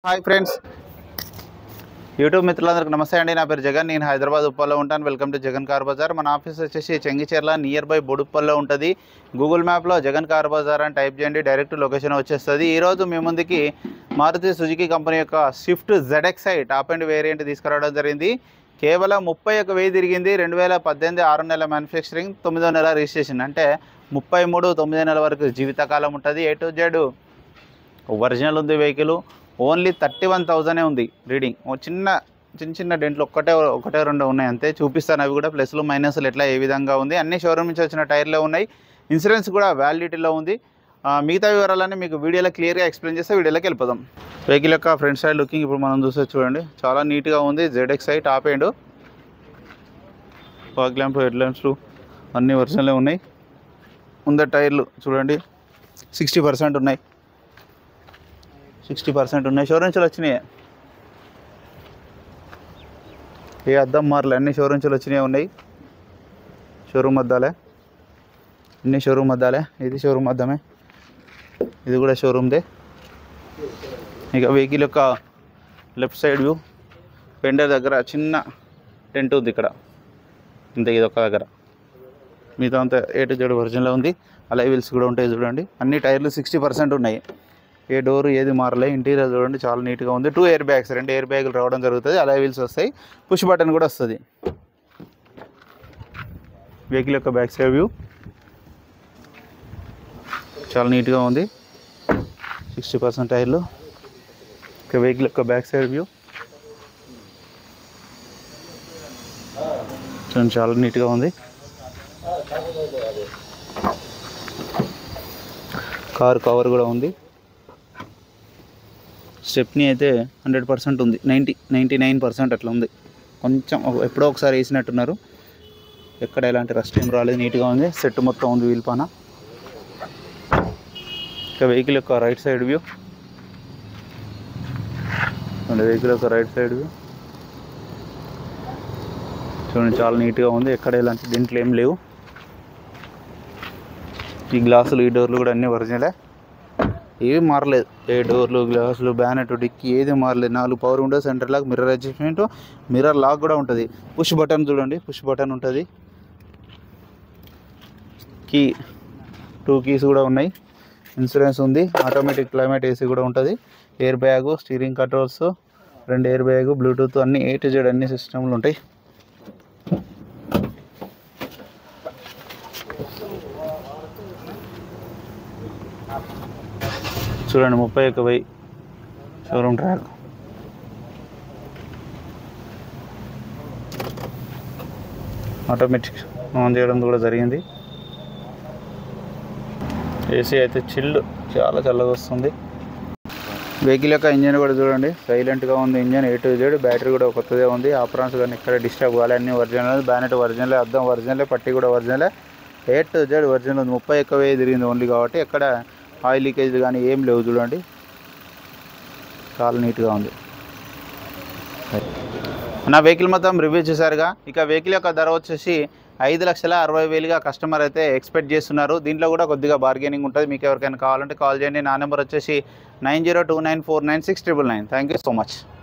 hi friends YouTube మిత్రులందరికీ నమస్తే అండి నా పేరు జగన్ నేను హైదరాబాద్ ఉప్పల్లో ఉంటాను welcome to Jagan car bazaar మన ఆఫీస్ వచ్చేసి చెంగిచెర్ల నియర్ బై బొడుప్పల్లో ఉంటుంది గూగుల్ మ్యాప్లో జగన్ కార్ బజార్ అని టైప్ చేయండి డైరెక్ట్ లొకేషన్ వచ్చేస్తుంది ఈరోజు మీ ముందుకి మారుతి సుజుకి కంపెనీ యొక్క Swift ZXI top end variant తీసుకురావడం జరిగింది కేవలం ముప్పై ఒక వెయ్యి తిరిగింది రెండు వేల పద్దెనిమిది ఆరు నెలల మ్యానుఫ్యాక్చరింగ్ తొమ్మిదో నెల రిజిస్ట్రేషన్ అంటే ముప్పై మూడు తొమ్మిదో నెల వరకు జీవితకాలం ఉంటుంది ఏ టు జెడ్ ఒరిజినల్ ఉంది వెహికల్ ఓన్లీ థర్టీ వన్ థౌజండే ఉంది రీడింగ్ ఓ చిన్న చిన్న చిన్న డెంట్లు ఒక్కటే ఒకటే రెండు ఉన్నాయి అంతే చూపిస్తాను అవి కూడా ప్లస్లు మైనస్లు ఎట్లా ఏ విధంగా ఉంది అన్ని షోరూమ్ నుంచి వచ్చిన టైర్లే ఉన్నాయి ఇన్సూరెన్స్ కూడా వ్యాలిడిటీలో ఉంది ఆ, మిగతా వివరాలన్నీ మీకు వీడియోలో క్లియర్గా ఎక్స్ప్లెయిన్ చేస్తే వీడియోలోకి వెళ్ళిపోదాం వెహికల్ యొక్క ఫ్రంట్ సైడ్ లుకింగ్ ఇప్పుడు మనం చూస్తే చూడండి చాలా నీట్గా ఉంది ZX I top end fog lamp head lamps అన్ని వర్షన్లే ఉన్నాయి ముందర టైర్లు చూడండి సిక్స్టీ పర్సెంట్ ఉన్నాయి సిక్స్టీ పర్సెంట్ ఉన్నాయి షోరూమ్స్లో వచ్చినాయి ఏ అద్దం మార్లు అన్ని షోరూమ్స్లో వచ్చినాయి ఉన్నాయి షోరూమ్ అద్దాలే అన్ని షోరూమ్ అద్దాలే ఇది షోరూమ్ అద్దమే ఇది కూడా షోరూమ్దే ఇక వెహికల్ యొక్క లెఫ్ట్ సైడ్ వ్యూ పెండర్ దగ్గర చిన్న టెంట్ ఉంది ఇక్కడ ఇంత ఇది ఒక దగ్గర మిగతా అంతా ఏ టు జెడ్ వర్జన్లో ఉంది అలా వీల్స్ కూడా ఉంటాయి చూడండి అన్ని టైర్లు సిక్స్టీ పర్సెంట్ ఉన్నాయి ఏ డోర్ ఏది మారలే ఇంటీరియర్ చూడండి చాలా నీట్గా ఉంది టూ ఎయిర్ బ్యాగ్స్ రెండు ఎయిర్ బ్యాగులు రావడం జరుగుతుంది అలా వీల్స్ వస్తాయి పుష్ బటన్ కూడా వస్తుంది వెహికల్ యొక్క బ్యాక్ సైడ్ వ్యూ చాలా నీట్గా ఉంది సిక్స్టీ పర్సెంట్ టైర్లు ఇక వెహికల్ యొక్క బ్యాక్ సైడ్ వ్యూ చూడండి చాలా నీట్గా ఉంది కార్ కవర్ కూడా ఉంది స్టెప్నీ అయితే హండ్రెడ్ పర్సెంట్ ఉంది నైంటీ నైంటీ నైన్ పర్సెంట్ అట్లా ఉంది కొంచెం ఒక- ఎప్పుడో ఒకసారి వేసినట్టున్నారు ఎక్కడ ఎలాంటి రస్ట్ ఏం రాలేదు నీట్గా ఉంది సెట్ మొత్తం ఉంది వీల్ పాన ఇక వెహికల్ యొక్క రైట్ సైడ్ వ్యూ చూడండి వెహికల్ యొక్క రైట్ సైడ్ వ్యూ చూడండి చాలా నీట్గా ఉంది ఎక్కడ ఎలాంటి దీంట్లో ఏం లేవు ఈ గ్లాసులు ఈ డోర్లు కూడా అన్నీ ఒరిజినలే ఏవి మారలేదు ఏ డోర్లు గ్లాసులు బ్యానెట్ డిక్కీ ఏది మారలేదు నాలుగు power window center lock mirror adjustment mirror lock కూడా ఉంటుంది పుష్ బటన్ చూడండి పుష్ బటన్ ఉంటుంది కీ టూ కీస్ కూడా ఉన్నాయి ఇన్సూరెన్స్ ఉంది ఆటోమేటిక్ క్లైమేట్ ఏసీ కూడా ఉంటుంది ఎయిర్ బ్యాగు స్టీరింగ్ కంట్రోల్స్ రెండు ఎయిర్ బ్యాగు బ్లూటూత్ అన్ని ఏ టు జెడ్ అన్ని సిస్టమ్లు ఉంటాయి చూడండి ముప్పై ఒక వెయ్యి షోరూమ్ ట్రాక్ ఆటోమేటిక్ ఆన్ చేయడం కూడా జరిగింది ఏసీ అయితే చిల్డ్ చాలా చల్లగా వస్తుంది వెహికల్ యొక్క ఇంజన్ కూడా చూడండి సైలెంట్గా ఉంది engine A to Z battery కూడా కొత్తదే ఉంది ఆపరాన్స్ కానీ ఇక్కడ డిస్టర్బ్ కావాలి అన్ని ఒరిజినల్ బ్యానెట్ ఒరిజినలే అద్దం ఒరిజినలే పట్టి కూడా ఒరిజినలే ఏ టు జెడ్ ఒరిజినల్ ఉంది ముప్పై ఎక్కువ వెయ్యి తిరిగింది ఓన్లీ కాబట్టి ఎక్కడ ఆయిల్ లీకేజ్ కానీ ఏం లేవు చూడండి చాలా నీట్గా ఉంది నా వెహికల్ మొత్తం రివ్యూ చేశారుగా ఇక వెహికల్ యొక్క ధర వచ్చేసి ఐదు లక్షల అరవై వేలుగా కస్టమర్ అయితే ఎక్స్పెక్ట్ చేస్తున్నారు దీంట్లో కూడా కొద్దిగా బార్గెనింగ్ ఉంటుంది మీకు ఎవరికైనా కావాలంటే కాల్ చేయండి నా నెంబర్ వచ్చేసి nine zero two nine four nine six triple nine thank you so much